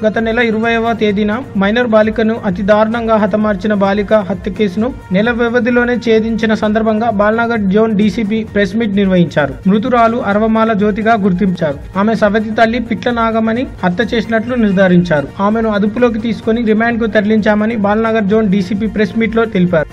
గత నెల ఇరవైవ తేదీన మైనర్ బాలికను అతి దారుణంగా హతమార్చిన బాలిక హత్య కేసును నెల వ్యవధిలోనే ఛేదించిన సందర్భంగా Balanagar zone DCP press meet నిర్వహించారు మృతురాలు అరవమాల జ్యోతిగా గుర్తించారు ఆమె సవతి తల్లి పిట్ల నాగమని హత్య చేసినట్లు నిర్ధారించారు ఆమెను అదుపులోకి తీసుకుని రిమాండ్ కు తరలించామని Balanagar zone DCP press meet లో తెలిపారు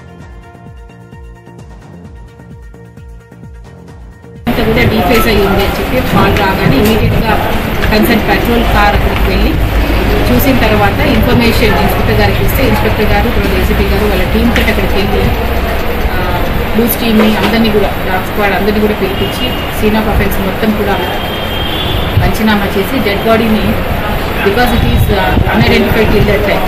అంతా కూడా డీఫేస్ అయ్యి ఉంది అని చెప్పి కాల్ రాగానే ఇమీడియట్గా కన్సర్న్ పెట్రోల్ కార్ అక్కడికి వెళ్ళి చూసిన తర్వాత ఇన్ఫర్మేషన్ ఇన్స్పెక్టర్ గారికి ఇస్తే ఇన్స్పెక్టర్ గారు తర్వాత ఏసీపీ గారు వాళ్ళ టీం తోటి అక్కడికి వెళ్ళి బ్లూస్ టీమ్ని అందరినీ కూడా డాగ్ స్క్వాడ్ అందరినీ కూడా పిలిపించి సీన్ ఆఫ్ అఫెన్స్ మొత్తం కూడా పంచనామా చేసి డెడ్ బాడీని because it is unidentified till that time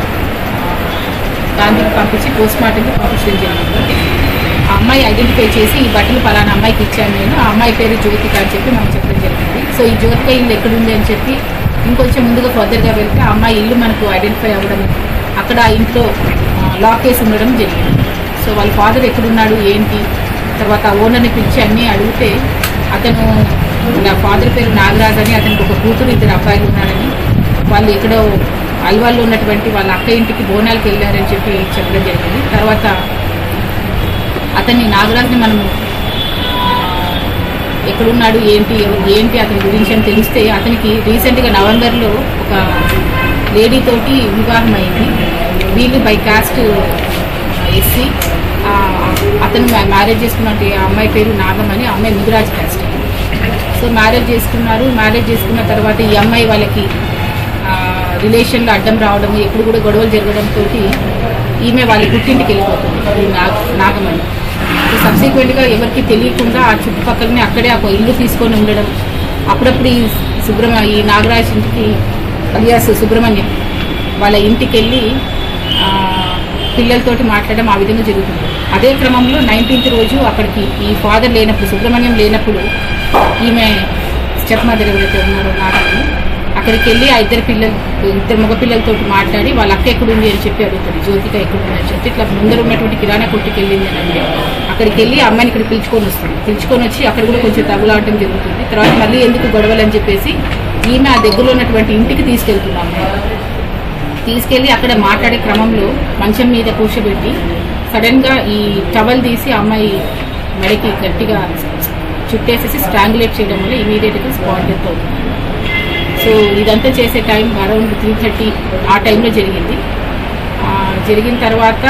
గాంధీకి పంపించి పోస్ట్ మార్టంకి పంపించడం జరిగింది ఆ అమ్మాయి ఐడెంటిఫై చేసి ఈ బట్టలు పలానా అమ్మాయికి ఇచ్చాను నేను ఆ అమ్మాయి పేరు జ్యోతిక అని చెప్పి మనం చెప్పడం జరిగింది సో ఈ జ్యోతిక ఇల్లు ఎక్కడుంది అని చెప్పి ఇంకొంచెం ముందుగా ఫర్దర్గా వెళ్తే ఆ అమ్మాయి ఇల్లు మనకు ఐడెంటిఫై అవ్వడం అక్కడ ఆ ఇంట్లో లాక్ వేసి ఉండడం జరిగింది సో వాళ్ళ ఫాదర్ ఎక్కడున్నాడు ఏంటి తర్వాత ఓనర్ని పిలిచి అన్నీ అడిగితే అతను నా ఫాదర్ పేరు నాగరాజ్ అని అతనికి ఒక కూతురు ఇద్దరు అబ్బాయిలు ఉన్నారని వాళ్ళు ఎక్కడో అల్వాల్లో ఉన్నటువంటి వాళ్ళ అక్క ఇంటికి బోనాలకు వెళ్ళారని చెప్పి చెప్పడం జరిగింది తర్వాత అతన్ని నాగరాజ్ని మనము ఆ, ఎక్కడున్నాడు ఏంటి ఎవరు- ఏంటి అతని గురించి అని తెలిస్తే అతనికి రీసెంట్గా నవంబర్లో ఒక లేడీ తోటి వివాహం అయింది వీళ్ళు బై కాస్ట్ ఎస్సీ అతను మ్యారేజ్ చేసుకున్నట్టు ఆ అమ్మాయి పేరు నాగం అని ఆ అమ్మాయి మిగురాజ్ కాస్ట్ సో మ్యారేజ్ చేసుకున్నారు మ్యారేజ్ చేసుకున్న తర్వాత ఈ అమ్మాయి వాళ్ళకి రిలేషన్లో అడ్డం రావడం ఎప్పుడు కూడా గొడవలు జరగడంతో ఈమె వాళ్ళ పుట్టింటికి వెళ్ళిపోతుంది ఈ నాగ నాగమణి సో సబ్సిక్వెంట్గా ఎవరికి తెలియకుండా ఆ చుట్టుపక్కలనే అక్కడే ఒక ఇల్లు తీసుకొని ఉండడం అప్పుడప్పుడు ఈ సుబ్రహ్మ ఈ నాగరాజ్ ఇంటికి అలియాస్ సుబ్రహ్మణ్యం వాళ్ళ ఇంటికి వెళ్ళి ఆ, పిల్లలతోటి మాట్లాడడం ఆ విధంగా జరుగుతుంది అదే క్రమంలో నైన్టీన్త్ రోజు అక్కడికి ఈ ఫాదర్ లేనప్పుడు సుబ్రహ్మణ్యం లేనప్పుడు ఈమె స్టెప్ మదర్ ఎవరైతే ఉన్నారో నాగమణి అక్కడికి వెళ్ళి ఆ ఇద్దరు పిల్లలు ఇద్దరు మగ పిల్లలతో మాట్లాడి వాళ్ళ అక్క ఎక్కడుంది అని చెప్పి అడుగుతుంది జ్యోతిక ఎక్కడుంది అని చెప్పి ఇట్లా ముందర ఉన్నటువంటి కిరాణా కొట్టుకి వెళ్ళింది అని అంటే అక్కడికి వెళ్ళి ఆ అమ్మాయిని ఇక్కడ పిలుచుకొని వస్తుంది పిలుచుకొని వచ్చి అక్కడ కూడా కొంచెం తగులాడటం జరుగుతుంది తర్వాత మళ్ళీ ఎందుకు గొడవలు అని చెప్పేసి ఈమె ఆ దగ్గరలో ఉన్నటువంటి ఇంటికి తీసుకెళ్తున్నాం తీసుకెళ్ళి అక్కడ మాట్లాడే క్రమంలో మంచం మీద కూర్చోబెట్టి సడన్గా ఈ టవల్ తీసి ఆ అమ్మాయి మెడకి గట్టిగా చుట్టేసేసి స్ట్రాంగులేట్ చేయడం వల్ల ఇమీడియట్గా స్పాట్ డెత్ అవుతుంది సో ఇదంతా చేసే టైం అరౌండ్ త్రీ థర్టీ ఆ టైంలో జరిగింది ఆ, జరిగిన తర్వాత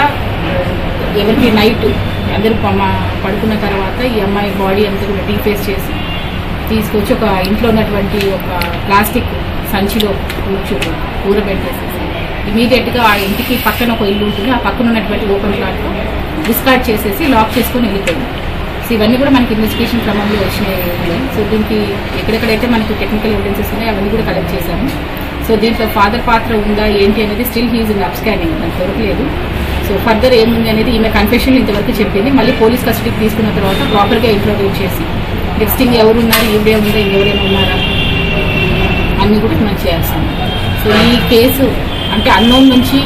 ఎవరికి నైట్ అందరూ ప- పడుకున్న తర్వాత ఈ అమ్మాయి బాడీ అంతా కూడా డీఫేస్ చేసి తీసుకొచ్చి ఒక ఇంట్లో ఉన్నటువంటి ఒక ప్లాస్టిక్ సంచిలో కూర్చో ఊరబెట్టేసేసి ఇమీడియట్గా ఆ ఇంటికి పక్కన ఒక ఇల్లు ఉంటుంది ఆ పక్కన ఉన్నటువంటి ఓపెన్ ప్లాట్లో డిస్కార్డ్ చేసేసి లాక్ చేసుకొని వెళ్ళిపోయింది సో ఇవన్నీ కూడా మనకి ఇన్వెస్టిగేషన్ క్రమంలో వచ్చినాయి సో దీనికి ఎక్కడెక్కడైతే మనకి టెక్నికల్ ఎవిడెన్సెస్ ఉన్నాయో అవన్నీ కూడా కలెక్ట్ చేశాము సో దీంట్లో ఫాదర్ పాత్ర ఉందా ఏంటి అనేది still he's in up scanning మనకు దొరకలేదు సో ఫర్దర్ ఏముంది అనేది ఈమె కన్ఫెషన్ ఇంతవరకు చెప్పింది మళ్ళీ పోలీస్ కస్టడీకి తీసుకున్న తర్వాత ప్రాపర్గా ఇంట్రోడ్యూస్ చేసి నెక్స్ట్ ఇంక ఎవరు ఉన్నారు ఈవిడే ఉందా ఇంకెవరైనా ఉన్నారా అన్నీ కూడా మనం చేయాల్సింది సో ఈ కేసు అంటే అన్నోన్ నుంచి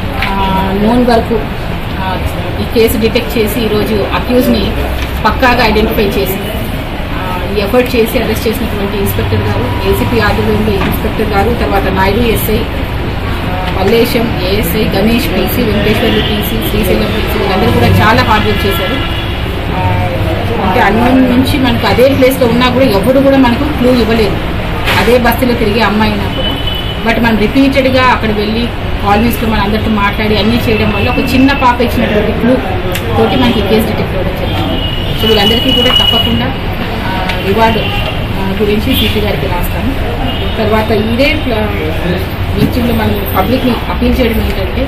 నోన్ వరకు ఆ, ఈ కేసు డిటెక్ట్ చేసి ఈరోజు అక్యూజ్ని పక్కాగా ఐడెంటిఫై చేసి ఆ, ఈ ఎఫర్ట్ చేసి అరెస్ట్ చేసినటువంటి ఇన్స్పెక్టర్ గారు ఏసీపీ ఆధ్వర్యంలో ఇన్స్పెక్టర్ గారు తర్వాత నాయుడు ఎస్ఐ ఆ, Mallesham ASI Ganesh PC Venkateswarlu PC Srisailam PC వీళ్ళందరూ కూడా చాలా హార్డ్ వర్క్ చేశారు ఆ, అంటే అన్నం నుంచి మనకు అదే ప్లేస్లో ఉన్నా కూడా ఎవరు కూడా మనకు క్లూ ఇవ్వలేదు అదే బస్సులో తిరిగే అమ్మాయి అయినా కూడా బట్ మనం రిపీటెడ్గా అక్కడ వెళ్ళి కాలనీస్లో మన అందరితో మాట్లాడి అన్నీ చేయడం వల్ల ఒక చిన్న పాప ఇచ్చినటువంటి క్లూ తోటి మనకి కేసు డిటెక్ట్ అవ్వడం జరిగింది సో వీళ్ళందరికీ కూడా తప్పకుండా రివార్డు గురించి సిపి గారికి రాస్తాను తర్వాత ఇదే మీటింగ్లో మనం పబ్లిక్ని అపీల్ చేయడం ఏంటంటే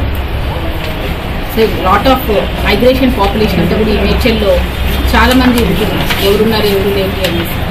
so lot of migration population అంతా కూడా ఈ నేచర్లో చాలా మంది ఉంటున్నారు ఎవరున్నారు ఎవరు లేరు అనేసి